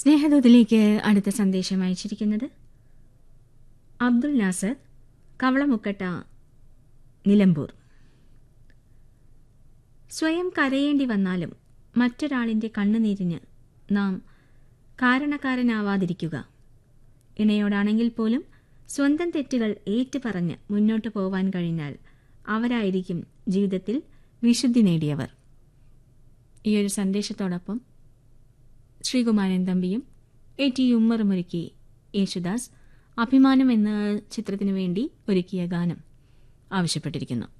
സ്നേഹദൂതിലേക്ക് അടുത്ത സന്ദേശം അയച്ചിരിക്കുന്നത് അബ്ദുൽ നാസർ കവളമുക്കട്ട നിലമ്പൂർ സ്വയം കരയേണ്ടി വന്നാലും മറ്റൊരാളിന്റെ കണ്ണുനീരിന് നാം കാരണക്കാരനാവാതിരിക്കുക ഇണയോടാണെങ്കിൽ പോലും സ്വന്തം തെറ്റുകൾ ഏറ്റുപറഞ്ഞ് മുന്നോട്ടു പോവാൻ കഴിഞ്ഞാൽ അവരായിരിക്കും ജീവിതത്തിൽ വിശുദ്ധി നേടിയവർ ഈ ഒരു സന്ദേശത്തോടൊപ്പം ശ്രീകുമാരൻ തമ്പിയും എ ടി ഉമ്മറുമൊരുക്കി യേശുദാസ് അഭിമാനം എന്ന ചിത്രത്തിനു വേണ്ടി ഒരുക്കിയ ഗാനം ആവശ്യപ്പെട്ടിരിക്കുന്നു